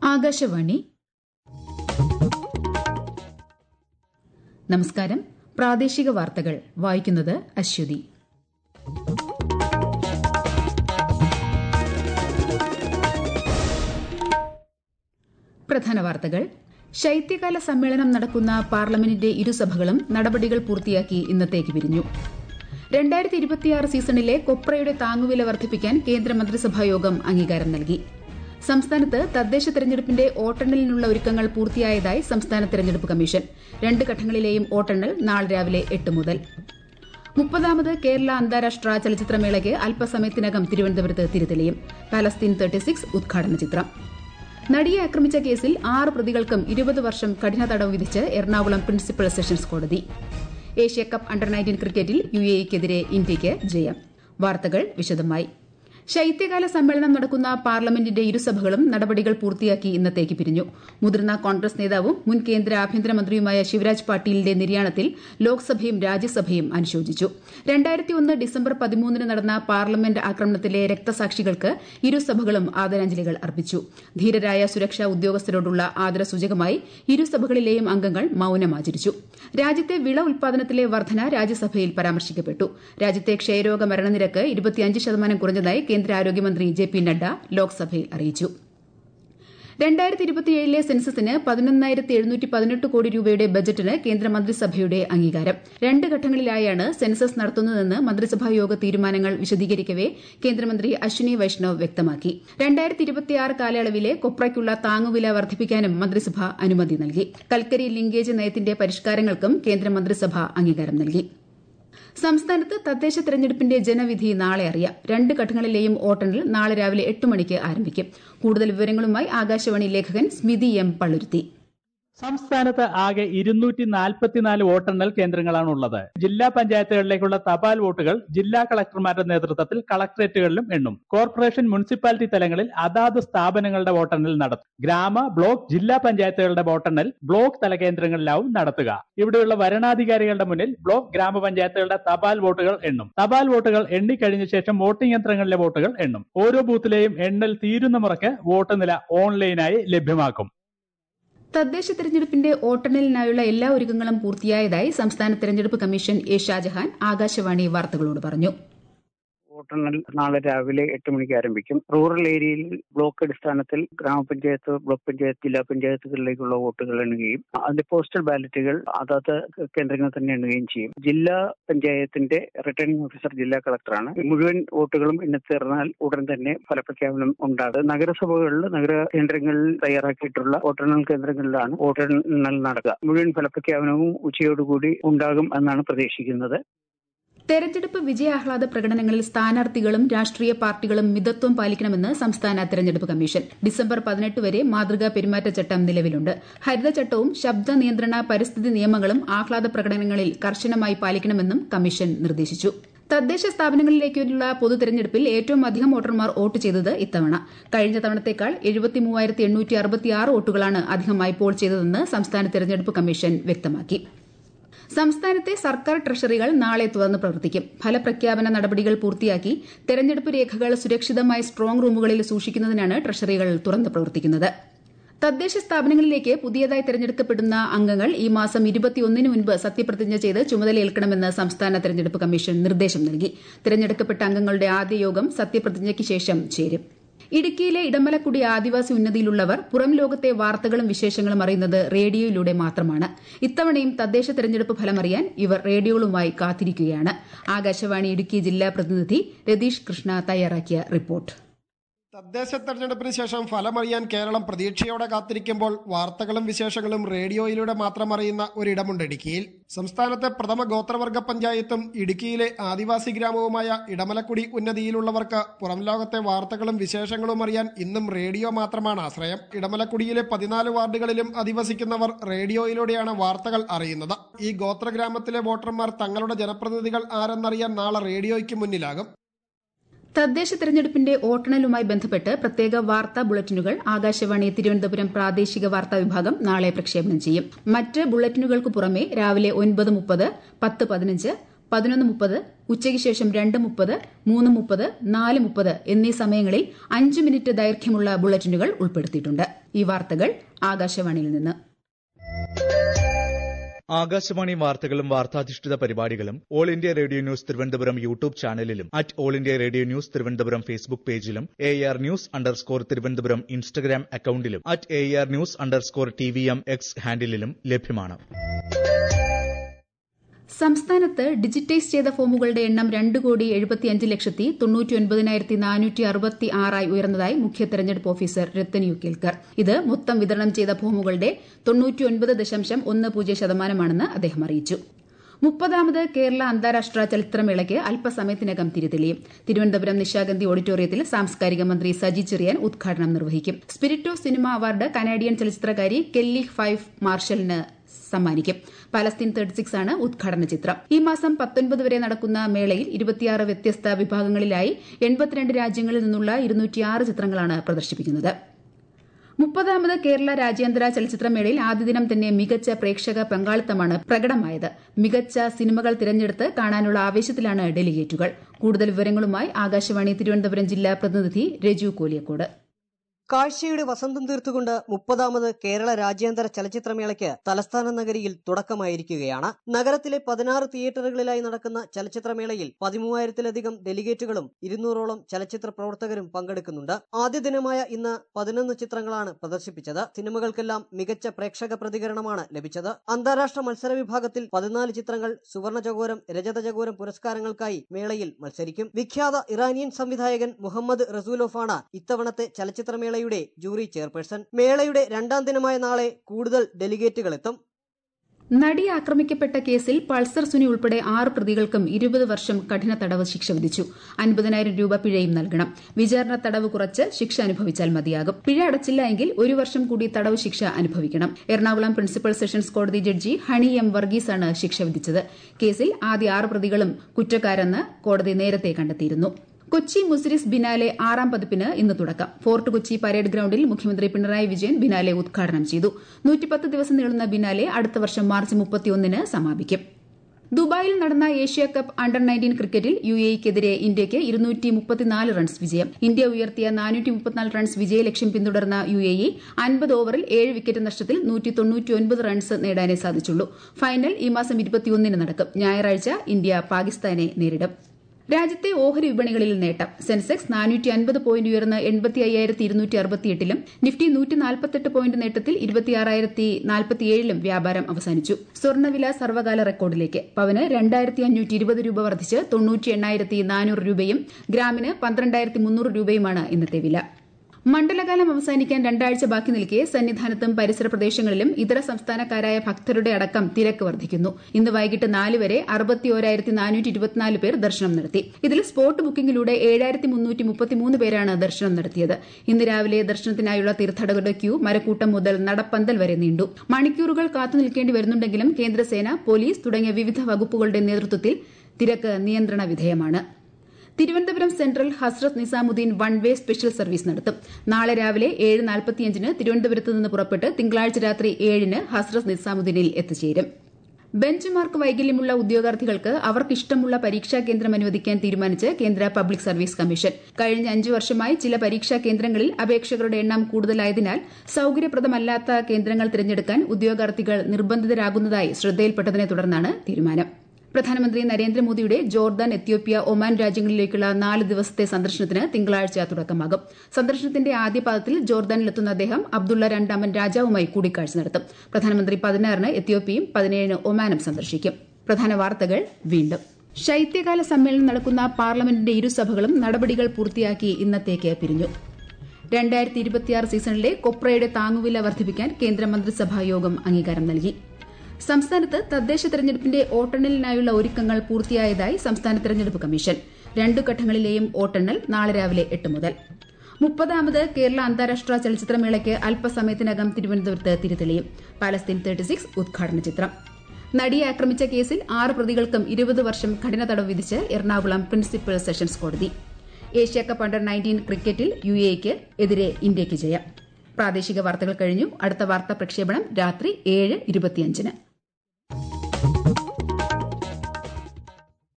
ആകാശവാണി നമസ്കാരം പ്രാദേശിക വാർത്തകൾ വായിക്കുന്നത് അശ്വതി പ്രധാന വാർത്തകൾ ശൈത്യകാല സമ്മേളനം നടക്കുന്ന പാർലമെന്റിന്റെ ഇരുസഭകളും നടപടികൾ പൂർത്തിയാക്കി ഇന്നത്തേക്ക് പിരിഞ്ഞു രണ്ടായിരത്തി ഇരുപത്തിയാറ് സീസണിലെ കൊപ്രയുടെ താങ്ങുവില വർദ്ധിപ്പിക്കാൻ കേന്ദ്രമന്ത്രിസഭാ യോഗം അംഗീകാരം നൽകി സംസ്ഥാനത്ത് തദ്ദേശ തെരഞ്ഞെടുപ്പിന്റെ വോട്ടെണ്ണലിനുള്ള ഒരുക്കങ്ങൾ പൂർത്തിയായതായി സംസ്ഥാന തെരഞ്ഞെടുപ്പ് കമ്മീഷൻ രണ്ട് ഘട്ടങ്ങളിലെയും വോട്ടെണ്ണൽ നാളെ രാവിലെ എട്ട് മുതൽ മുപ്പതാമത് കേരള അന്താരാഷ്ട്ര ചലച്ചിത്രമേളയ്ക്ക് അല്പസമയത്തിനകം തിരുവനന്തപുരത്ത് തിരിതെളിയും പാലസ്തീൻ തേർട്ടി സിക്സ് ഉദ്ഘാടന ചിത്രം നടിയെ ആക്രമിച്ച കേസിൽ ആറ് പ്രതികൾക്കും ഇരുപത് വർഷം കഠിന തടവ് വിധിച്ച് എറണാകുളം പ്രിൻസിപ്പൽ സെഷൻസ് കോടതി ഏഷ്യാകപ്പ് അണ്ടർ നയൻറ്റീൻ ക്രിക്കറ്റിൽ യു എക്കെതിരെ ഇന്ത്യയ്ക്ക് ജയം വാർത്തകൾ വിശദമായി ശൈത്യകാല സമ്മേളനം നടക്കുന്ന പാർലമെന്റിന്റെ ഇരുസഭകളും നടപടികൾ പൂർത്തിയാക്കി ഇന്നത്തേക്ക് പിരിഞ്ഞു മുതിർന്ന കോൺഗ്രസ് നേതാവും മുൻ കേന്ദ്ര ആഭ്യന്തരമന്ത്രിയുമായ ശിവരാജ് പാട്ടീലിന്റെ നിര്യാണത്തിൽ ലോക്സഭയും രാജ്യസഭയും അനുശോചിച്ചു രണ്ടായിരത്തിയൊന്ന് ഡിസംബർ പതിമൂന്നിന് നടന്ന പാർലമെന്റ് ആക്രമണത്തിലെ രക്തസാക്ഷികൾക്ക് ഇരുസഭകളും ആദരാഞ്ജലികൾ അർപ്പിച്ചു ധീരരായ സുരക്ഷാ ഉദ്യോഗസ്ഥരോടുള്ള ആദരസൂചകമായി ഇരുസഭകളിലെയും അംഗങ്ങൾ മൌനമാചരിച്ചു രാജ്യത്തെ വിള ഉൽപാദനത്തിലെ വർധന രാജ്യസഭയിൽ പരാമർശിക്കപ്പെട്ടു രാജ്യത്തെ ക്ഷയരോഗ മരണനിരക്ക് ഇരുപത്തിയഞ്ച് ശതമാനം കുറഞ്ഞതായി കേന്ദ്ര ആരോഗ്യമന്ത്രി ജെ പി നഡ്ഡ ലോക്സഭയിൽ അറിയിച്ചു രണ്ടായിരത്തി ഇരുപത്തിയേഴിലെ സെൻസസിന് പതിനൊന്നായിരത്തി എഴുന്നൂറ്റി പതിനെട്ട് കോടി രൂപയുടെ ബജറ്റിന് കേന്ദ്രമന്ത്രിസഭയുടെ അംഗീകാരം രണ്ട് ഘട്ടങ്ങളിലായാണ് സെൻസസ് നടത്തുന്നതെന്ന് മന്ത്രിസഭാ യോഗ തീരുമാനങ്ങൾ വിശദീകരിക്കവെ കേന്ദ്രമന്ത്രി അശ്വിനി വൈഷ്ണവ് വ്യക്തമാക്കി രണ്ടായിരത്തി ഇരുപത്തിയാറ് കാലയളവിലെ കൊപ്രയ്ക്കുള്ള താങ്ങുവില വർദ്ധിപ്പിക്കാനും മന്ത്രിസഭ അനുമതി നൽകി കൽക്കരി ലിങ്കേജ് നയത്തിന്റെ പരിഷ്കാരങ്ങൾക്കും കേന്ദ്രമന്ത്രിസഭ അംഗീകാരം നൽകി സംസ്ഥാനത്ത് തദ്ദേശ തെരഞ്ഞെടുപ്പിന്റെ ജനവിധി നാളെ അറിയാം രണ്ട് ഘട്ടങ്ങളിലെയും വോട്ടെണ്ണൽ നാളെ രാവിലെ എട്ട് മണിക്ക് ആരംഭിക്കും കൂടുതൽ വിവരങ്ങളുമായി ആകാശവാണി ലേഖകൻ സ്മിതി എം പള്ളുരുത്തി സംസ്ഥാനത്ത് ആകെ ഇരുന്നൂറ്റി നാൽപ്പത്തിനാല് വോട്ടെണ്ണൽ കേന്ദ്രങ്ങളാണ് ഉള്ളത് ജില്ലാ പഞ്ചായത്തുകളിലേക്കുള്ള തപാൽ വോട്ടുകൾ ജില്ലാ കളക്ടർമാരുടെ നേതൃത്വത്തിൽ കളക്ടറേറ്റുകളിലും എണ്ണും കോർപ്പറേഷൻ മുനിസിപ്പാലിറ്റി തലങ്ങളിൽ അതാത് സ്ഥാപനങ്ങളുടെ വോട്ടെണ്ണൽ നടത്തും ഗ്രാമ ബ്ലോക്ക് ജില്ലാ പഞ്ചായത്തുകളുടെ വോട്ടെണ്ണൽ ബ്ലോക്ക് തല കേന്ദ്രങ്ങളിലാവും നടത്തുക ഇവിടെയുള്ള വരണാധികാരികളുടെ മുന്നിൽ ബ്ലോക്ക് ഗ്രാമപഞ്ചായത്തുകളുടെ തപാൽ വോട്ടുകൾ എണ്ണും തപാൽ വോട്ടുകൾ എണ്ണിക്കഴിഞ്ഞ ശേഷം വോട്ടിംഗ് യന്ത്രങ്ങളിലെ വോട്ടുകൾ എണ്ണും ഓരോ ബൂത്തിലെയും എണ്ണൽ തീരുന്ന മുറയ്ക്ക് വോട്ട് നില ഓൺലൈനായി ലഭ്യമാക്കും തദ്ദേശ തെരഞ്ഞെടുപ്പിന്റെ വോട്ടെണ്ണലിനായുള്ള എല്ലാ ഒരുക്കങ്ങളും പൂർത്തിയായതായി സംസ്ഥാന തെരഞ്ഞെടുപ്പ് കമ്മീഷൻ എ ഷാജഹാൻ ആകാശവാണി വാർത്തകളോട് പറഞ്ഞു വോട്ടെണ്ണൽ നാളെ രാവിലെ എട്ട് മണിക്ക് ആരംഭിക്കും റൂറൽ ഏരിയയിൽ ബ്ലോക്ക് അടിസ്ഥാനത്തിൽ ഗ്രാമപഞ്ചായത്ത് ബ്ലോക്ക് പഞ്ചായത്ത് ജില്ലാ പഞ്ചായത്തുകളിലേക്കുള്ള വോട്ടുകൾ എണ്ണുകയും അതിന്റെ പോസ്റ്റൽ ബാലറ്റുകൾ അതാത് കേന്ദ്രങ്ങളിൽ തന്നെ എണ്ണുകയും ചെയ്യും ജില്ലാ പഞ്ചായത്തിന്റെ റിട്ടേണിംഗ് ഓഫീസർ ജില്ലാ കളക്ടറാണ് മുഴുവൻ വോട്ടുകളും എണ്ണിത്തീർന്നാൽ ഉടൻ തന്നെ ഫലപ്രഖ്യാപനം ഉണ്ടാകും നഗരസഭകളിൽ നഗര കേന്ദ്രങ്ങളിൽ തയ്യാറാക്കിയിട്ടുള്ള വോട്ടെണ്ണൽ കേന്ദ്രങ്ങളിലാണ് വോട്ടെണ്ണൽ നടക്കുക മുഴുവൻ ഫലപ്രഖ്യാപനവും ഉച്ചയോടുകൂടി ഉണ്ടാകും എന്നാണ് പ്രതീക്ഷിക്കുന്നത് തെരഞ്ഞെടുപ്പ് വിജയാഹ്ലാദ പ്രകടനങ്ങളിൽ സ്ഥാനാർത്ഥികളും രാഷ്ട്രീയ പാർട്ടികളും മിതത്വം പാലിക്കണമെന്ന് സംസ്ഥാന തെരഞ്ഞെടുപ്പ് കമ്മീഷൻ ഡിസംബർ പതിനെട്ട് വരെ മാതൃകാ പെരുമാറ്റച്ചട്ടം നിലവിലുണ്ട് ഹരിതചട്ടവും ശബ്ദ നിയന്ത്രണ പരിസ്ഥിതി നിയമങ്ങളും ആഹ്ലാദ പ്രകടനങ്ങളിൽ കർശനമായി പാലിക്കണമെന്നും കമ്മീഷൻ നിർദ്ദേശിച്ചു തദ്ദേശ സ്ഥാപനങ്ങളിലേക്കുള്ള പൊതു തെരഞ്ഞെടുപ്പിൽ ഏറ്റവും അധികം വോട്ടർമാർ വോട്ട് ചെയ്തത് ഇത്തവണ കഴിഞ്ഞ തവണത്തേക്കാൾ എഴുപത്തി മൂവായിരത്തി എണ്ണൂറ്റി അറുപത്തിയാറ് വോട്ടുകളാണ് അധികമായി പോൾ ചെയ്തതെന്ന് സംസ്ഥാന തെരഞ്ഞെടുപ്പ് കമ്മീഷൻ വ്യക്തമാക്കി സംസ്ഥാനത്തെ സർക്കാർ ട്രഷറികൾ നാളെ തുറന്ന് പ്രവർത്തിക്കും ഫലപ്രഖ്യാപന നടപടികൾ പൂർത്തിയാക്കി തെരഞ്ഞെടുപ്പ് രേഖകൾ സുരക്ഷിതമായി സ്ട്രോങ് റൂമുകളിൽ സൂക്ഷിക്കുന്നതിനാണ് ട്രഷറികൾ തുറന്ന് പ്രവർത്തിക്കുന്നത് തദ്ദേശ സ്ഥാപനങ്ങളിലേക്ക് പുതിയതായി തെരഞ്ഞെടുക്കപ്പെടുന്ന അംഗങ്ങൾ ഈ മാസം ഇരുപത്തിയൊന്നിന് മുൻപ് സത്യപ്രതിജ്ഞ ചെയ്ത് ചുമതലയേൽക്കണമെന്ന് സംസ്ഥാന തെരഞ്ഞെടുപ്പ് കമ്മീഷൻ നിർദ്ദേശം നൽകി തെരഞ്ഞെടുക്കപ്പെട്ട അംഗങ്ങളുടെ ആദ്യ യോഗം സത്യപ്രതിജ്ഞയ്ക്ക് ശേഷം ചേരും ഇടുക്കിയിലെ ഇടമലക്കുടി ആദിവാസി ഉന്നതിയിലുള്ളവർ പുറം ലോകത്തെ വാർത്തകളും വിശേഷങ്ങളും അറിയുന്നത് റേഡിയോയിലൂടെ മാത്രമാണ് ഇത്തവണയും തദ്ദേശ തെരഞ്ഞെടുപ്പ് ഫലമറിയാൻ ഇവർ റേഡിയോകളുമായി കാത്തിരിക്കുകയാണ് ആകാശവാണി ഇടുക്കി ജില്ലാ പ്രതിനിധി രതീഷ് കൃഷ്ണ തയ്യാറാക്കിയ റിപ്പോർട്ട് തദ്ദേശ തെരഞ്ഞെടുപ്പിന് ശേഷം ഫലമറിയാൻ കേരളം പ്രതീക്ഷയോടെ കാത്തിരിക്കുമ്പോൾ വാർത്തകളും വിശേഷങ്ങളും റേഡിയോയിലൂടെ മാത്രം അറിയുന്ന ഒരിടമുണ്ട് ഇടുക്കിയിൽ സംസ്ഥാനത്തെ പ്രഥമ ഗോത്രവർഗ പഞ്ചായത്തും ഇടുക്കിയിലെ ആദിവാസി ഗ്രാമവുമായ ഇടമലക്കുടി ഉന്നതിയിലുള്ളവർക്ക് പുറം ലോകത്തെ വാർത്തകളും വിശേഷങ്ങളും അറിയാൻ ഇന്നും റേഡിയോ മാത്രമാണ് ആശ്രയം ഇടമലക്കുടിയിലെ പതിനാല് വാർഡുകളിലും അധിവസിക്കുന്നവർ റേഡിയോയിലൂടെയാണ് വാർത്തകൾ അറിയുന്നത് ഈ ഗോത്രഗ്രാമത്തിലെ വോട്ടർമാർ തങ്ങളുടെ ജനപ്രതിനിധികൾ ആരെന്നറിയാൻ നാളെ റേഡിയോയ്ക്ക് മുന്നിലാകും തദ്ദേശ തെരഞ്ഞെടുപ്പിന്റെ വോട്ടെണ്ണലുമായി ബന്ധപ്പെട്ട് പ്രത്യേക വാർത്താ ബുള്ളറ്റിനുകൾ ആകാശവാണി തിരുവനന്തപുരം പ്രാദേശിക വാർത്താ വിഭാഗം നാളെ പ്രക്ഷേപണം ചെയ്യും മറ്റ് ബുള്ളറ്റിനുകൾക്ക് പുറമെ രാവിലെ ഒൻപത് മുപ്പത് പത്ത് പതിനഞ്ച് പതിനൊന്ന് മുപ്പത് ഉച്ചയ്ക്ക് ശേഷം രണ്ട് മുപ്പത് മൂന്ന് മുപ്പത് നാല് മുപ്പത് എന്നീ സമയങ്ങളിൽ അഞ്ച് മിനിറ്റ് ദൈർഘ്യമുള്ള ബുള്ളറ്റിനുകൾ ഉൾപ്പെടുത്തിയിട്ടുണ്ട് ഈ വാർത്തകൾ ആകാശവാണിയിൽ നിന്ന് ആകാശവാണി വാർത്തകളും വാർത്താധിഷ്ഠിത പരിപാടികളും all India radio news Thiruvananthapuram YouTube ചാനലിലും at all India radio news Thiruvananthapuram Facebook പേജിലും A R news underscore Thiruvananthapuram Instagram അക്കൌണ്ടിലും at A R news underscore T V M X ഹാൻഡിലും ലഭ്യമാണ് സംസ്ഥാനത്ത് ഡിജിറ്റൈസ് ചെയ്ത ഫോമുകളുടെ എണ്ണം രണ്ട് കോടി എഴുപത്തിയഞ്ച് ലക്ഷത്തി തൊണ്ണൂറ്റി ഒൻപതിനായിരത്തി നാനൂറ്റി അറുപത്തി ആറായി ഉയർന്നതായി മുഖ്യ തെരഞ്ഞെടുപ്പ് ഓഫീസർ രത്തൻ യു കേൽക്കർ ഇത് മൊത്തം വിതരണം ചെയ്ത ഫോമുകളുടെ തൊണ്ണൂറ്റിയൊൻപത് ദശാംശം ഒന്ന് പൂജ്യം ശതമാനമാണെന്ന് അദ്ദേഹം അറിയിച്ചു മുപ്പതാമത് കേരള അന്താരാഷ്ട്ര ചലച്ചിത്രമേളയ്ക്ക് അല്പസമയത്തിനകം തിരിതെളിയും തിരുവനന്തപുരം നിശാഗന്ധി ഓഡിറ്റോറിയത്തിൽ സാംസ്കാരിക മന്ത്രി സജി ചെറിയാൻ ഉദ്ഘാടനം നിർവഹിക്കും spirit of cinema award Canadian ചലച്ചിത്രകാരി കെല്ലി ഫൈവ് മാർഷലിന് സമ്മാനിക്കും പലസ്തീൻ തേർട്ടി സിക്സ് ആണ് ഉദ്ഘാടന ചിത്രം ഈ മാസം പത്തൊൻപത് വരെ നടക്കുന്ന മേളയിൽ ഇരുപത്തിയാറ് വ്യത്യസ്ത വിഭാഗങ്ങളിലായി എൺപത്തിരണ്ട് രാജ്യങ്ങളിൽ നിന്നുള്ള ഇരുന്നൂറ്റിയാറ് ചിത്രങ്ങളാണ് പ്രദർശിപ്പിക്കുന്നത് മുപ്പതാമത് കേരള രാജ്യാന്തര ചലച്ചിത്രമേളയിൽ ആദ്യ ദിനം തന്നെ മികച്ച പ്രേക്ഷക പങ്കാളിത്തമാണ് പ്രകടമായത് മികച്ച സിനിമകൾ തിരഞ്ഞെടുത്ത് കാണാനുള്ള ആവേശത്തിലാണ് ഡെലിഗേറ്റുകൾ കൂടുതൽ വിവരങ്ങളുമായി ആകാശവാണി തിരുവനന്തപുരം ജില്ലാ പ്രതിനിധി രജു കോലിയക്കോട് കാഴ്ചയുടെ വസന്തം തീർത്തുകൊണ്ട് മുപ്പതാമത് കേരള രാജ്യാന്തര ചലച്ചിത്രമേളയ്ക്ക് തലസ്ഥാന നഗരിയിൽ തുടക്കമായിരിക്കുകയാണ് നഗരത്തിലെ പതിനാറ് തിയേറ്ററുകളിലായി നടക്കുന്ന ചലച്ചിത്രമേളയിൽ പതിമൂവായിരത്തിലധികം ഡെലിഗേറ്റുകളും ഇരുന്നൂറോളം ചലച്ചിത്ര പ്രവർത്തകരും പങ്കെടുക്കുന്നുണ്ട് ആദ്യ ദിനമായ ഇന്ന് പതിനൊന്ന് ചിത്രങ്ങളാണ് പ്രദർശിപ്പിച്ചത് സിനിമകൾക്കെല്ലാം മികച്ച പ്രേക്ഷക പ്രതികരണമാണ് ലഭിച്ചത് അന്താരാഷ്ട്ര മത്സര വിഭാഗത്തിൽ പതിനാല് ചിത്രങ്ങൾ സുവർണ ചകോരം രജത ചകോരം പുരസ്കാരങ്ങൾക്കായി മേളയിൽ മത്സരിക്കും വിഖ്യാത ഇറാനിയൻ സംവിധായകൻ മുഹമ്മദ് റസൂലോഫാണ് ഇത്തവണത്തെ ചലച്ചിത്രമേള മേളയുടെ ജൂറി ചെയർപേഴ്സൺ മേളയുടെ രണ്ടാം ദിനമായ നാളെ കൂടുതൽ ഡെലിഗേറ്റുകൾ എത്തും നടി ആക്രമിക്കപ്പെട്ട കേസിൽ പൾസർ സുനി ഉൾപ്പെടെ ആറ് പ്രതികൾക്കും ഇരുപത് വർഷം കഠിന തടവ് ശിക്ഷ വിധിച്ചു അൻപതിനായിരം രൂപ പിഴയും നൽകണം വിചാരണ തടവ് കുറച്ച് ശിക്ഷ അനുഭവിച്ചാൽ മതിയാകും പിഴ അടച്ചില്ല എങ്കിൽ ഒരു വർഷം കൂടി തടവ് ശിക്ഷ അനുഭവിക്കണം എറണാകുളം പ്രിൻസിപ്പൽ സെഷൻസ് കോടതി ജഡ്ജി ഹണി എം വർഗീസാണ് ശിക്ഷ വിധിച്ചത് കേസിൽ ആദ്യ ആറ് പ്രതികളും കുറ്റക്കാരെന്ന് കോടതി നേരത്തെ കണ്ടെത്തിയിരുന്നു കൊച്ചി മുസിരിസ് ബിനാലെ ആറാം പതിപ്പിന് ഇന്ന് തുടക്കം ഫോർട്ട് കൊച്ചി പരേഡ് ഗ്രൌണ്ടിൽ മുഖ്യമന്ത്രി പിണറായി വിജയൻ ബിനാലെ ഉദ്ഘാടനം ചെയ്തു നൂറ്റിപ്പത്ത് ദിവസം നീളുന്ന ബിനാലെ അടുത്ത വർഷം മാർച്ച് മുപ്പത്തിയൊന്നിന് സമാപിക്കും ദുബായിൽ നടന്ന ഏഷ്യ കപ്പ് അണ്ടർ നയൻറ്റീൻ ക്രിക്കറ്റിൽ യു എക്കെതിരെ ഇന്ത്യയ്ക്ക് ഇരുന്നൂറ്റി മുപ്പത്തിനാല് റൺസ് വിജയം ഇന്ത്യ ഉയർത്തിയ നാനൂറ്റി മുപ്പത്തിനാല് റൺസ് വിജയലക്ഷ്യം പിന്തുടർന്ന യു എ ഇ അൻപത് ഓവറിൽ ഏഴ് വിക്കറ്റ് നഷ്ടത്തിൽ നൂറ്റി തൊണ്ണൂറ്റിയൊൻപത് റൺസ് നേടാനേ സാധിച്ചുള്ളൂ ഫൈനൽ ഈ മാസം ഇരുപത്തിയൊന്നിന് നടക്കും ഞായറാഴ്ച ഇന്ത്യ പാകിസ്ഥാനെ നേരിടും രാജ്യത്തെ ഓഹരി വിപണികളിൽ നേട്ടം സെൻസെക്സ് നാനൂറ്റി അൻപത് പോയിന്റ് ഉയർന്ന് എൺപത്തി അയ്യായിരത്തി ഇരുന്നൂറ്റി അറുപത്തിയെട്ടിലും നിഫ്റ്റി നൂറ്റി നാൽപ്പത്തെട്ട് പോയിന്റ് നേട്ടത്തിൽ ഇരുപത്തിയാറായിരത്തി നാൽപ്പത്തിയേഴിലും വ്യാപാരം അവസാനിച്ചു സ്വർണ്ണവില സർവകാല റെക്കോർഡിലേക്ക് പവന് രണ്ടായിരത്തി അഞ്ഞൂറ്റി ഇരുപത് രൂപ വർദ്ധിച്ച് തൊണ്ണൂറ്റി എണ്ണായിരത്തി നാനൂറ് രൂപയും ഗ്രാമിന് പന്ത്രണ്ടായിരത്തി മുന്നൂറ് രൂപയുമാണ് ഇന്നത്തെ വില മണ്ഡലകാലം അവസാനിക്കാൻ രണ്ടാഴ്ച ബാക്കി നിൽക്കെ സന്നിധാനത്തും പരിസര പ്രദേശങ്ങളിലും ഇതര സംസ്ഥാനക്കാരായ ഭക്തരുടെ അടക്കം തിരക്ക് വർദ്ധിക്കുന്നു ഇന്ന് വൈകിട്ട് നാല് വരെ അറുപത്തിയോരായിരത്തി നാനൂറ്റി ഇരുപത്തിനാല് പേർ ദർശനം നടത്തി ഇതിൽ സ്പോട്ട് ബുക്കിംഗിലൂടെ ഏഴായിരത്തി മുന്നൂറ്റി മുപ്പത്തിമൂന്ന് പേരാണ് ദർശനം നടത്തിയത് ഇന്ന് രാവിലെ ദർശനത്തിനായുള്ള തീർത്ഥാടകരുടെ ക്യൂ മരക്കൂട്ടം മുതൽ നടപ്പന്തൽ വരെ നീണ്ടു മണിക്കൂറുകൾ കാത്തു നിൽക്കേണ്ടി വരുന്നുണ്ടെങ്കിലും കേന്ദ്രസേന പോലീസ് തുടങ്ങിയ വിവിധ വകുപ്പുകളുടെ നേതൃത്വത്തിൽ തിരക്ക് നിയന്ത്രണ വിധേയമാണ് Thiruvananthapuram central Hazrat Nizamuddin one way special service നടത്തും നാളെ രാവിലെ ഏഴ് നാൽപ്പത്തിയഞ്ചിന് തിരുവനന്തപുരത്ത് നിന്ന് പുറപ്പെട്ട് തിങ്കളാഴ്ച രാത്രി ഏഴിന് ഹസ്രത്ത് നിസാമുദ്ദീനിൽ എത്തിച്ചേരും ബെഞ്ച് മാർക്ക് വൈകല്യമുള്ള ഉദ്യോഗാർത്ഥികൾക്ക് അവർക്കിഷ്ടമുള്ള പരീക്ഷാ കേന്ദ്രം അനുവദിക്കാൻ തീരുമാനിച്ച് കേന്ദ്ര പബ്ലിക് സർവീസ് കമ്മീഷൻ കഴിഞ്ഞ അഞ്ചു വർഷമായി ചില പരീക്ഷാ കേന്ദ്രങ്ങളിൽ അപേക്ഷകരുടെ എണ്ണം കൂടുതലായതിനാൽ സൌകര്യപ്രദമല്ലാത്ത കേന്ദ്രങ്ങൾ തിരഞ്ഞെടുക്കാൻ ഉദ്യോഗാർത്ഥികൾ നിർബന്ധിതരാകുന്നതായി ശ്രദ്ധയിൽപ്പെട്ടതിനെ തുടർന്നാണ് തീരുമാനം പ്രധാനമന്ത്രി നരേന്ദ്രമോദിയുടെ ജോർദാൻ എത്യോപ്യ ഒമാൻ രാജ്യങ്ങളിലേക്കുള്ള നാല് ദിവസത്തെ സന്ദർശനത്തിന് തിങ്കളാഴ്ച തുടക്കമാകും സന്ദർശനത്തിന്റെ ആദ്യ പാദത്തിൽ ജോർദാനിലെത്തുന്ന അദ്ദേഹം അബ്ദുള്ള രണ്ടാമൻ രാജാവുമായി കൂടിക്കാഴ്ച നടത്തും പ്രധാനമന്ത്രി പതിനാറിന് എത്യോപ്യയും പതിനേഴിന് ഒമാനും സന്ദർശിക്കും പ്രധാന വാർത്തകൾ വീണ്ടും ശൈത്യകാല സമ്മേളനം നടക്കുന്ന പാർലമെന്റിന്റെ ഇരുസഭകളും നടപടികൾ പൂർത്തിയാക്കി ഇന്നത്തേക്ക് പിരിഞ്ഞു രണ്ടായിരത്തി ഇരുപത്തിയാറ് സീസണിലെ കൊപ്രയുടെ താങ്ങുവില വർദ്ധിപ്പിക്കാൻ കേന്ദ്രമന്ത്രിസഭാ യോഗം അംഗീകാരം നൽകി സംസ്ഥാനത്ത് തദ്ദേശ തെരഞ്ഞെടുപ്പിന്റെ വോട്ടെണ്ണലിനായുള്ള ഒരുക്കങ്ങൾ പൂർത്തിയായതായി സംസ്ഥാന തെരഞ്ഞെടുപ്പ് കമ്മീഷൻ രണ്ടു ഘട്ടങ്ങളിലെയും വോട്ടെണ്ണൽ നാളെ രാവിലെ എട്ട് മുതൽ മുപ്പതാമത് കേരള അന്താരാഷ്ട്ര ചലച്ചിത്രമേളയ്ക്ക് അല്പസമയത്തിനകം തിരുവനന്തപുരത്ത് തിരിതെളിയും പാലസ്തീൻ തേർട്ടി സിക്സ് ഉദ്ഘാടന ചിത്രം നടിയെ ആക്രമിച്ച കേസിൽ ആറ് പ്രതികൾക്കും ഇരുപത് വർഷം കഠിന തടവ് വിധിച്ച് എറണാകുളം പ്രിൻസിപ്പൽ സെഷൻസ് കോടതി ഏഷ്യാകപ്പ് അണ്ടർ നയൻറ്റീൻ ക്രിക്കറ്റിൽ യു എക്ക് എതിരെ ഇന്ത്യയ്ക്ക് ജയം പ്രാദേശിക വാർത്തകൾ കഴിഞ്ഞു അടുത്ത വാർത്താ പ്രക്ഷേപണം രാത്രി ഏഴ് ഇരുപത്തിയഞ്ചിന്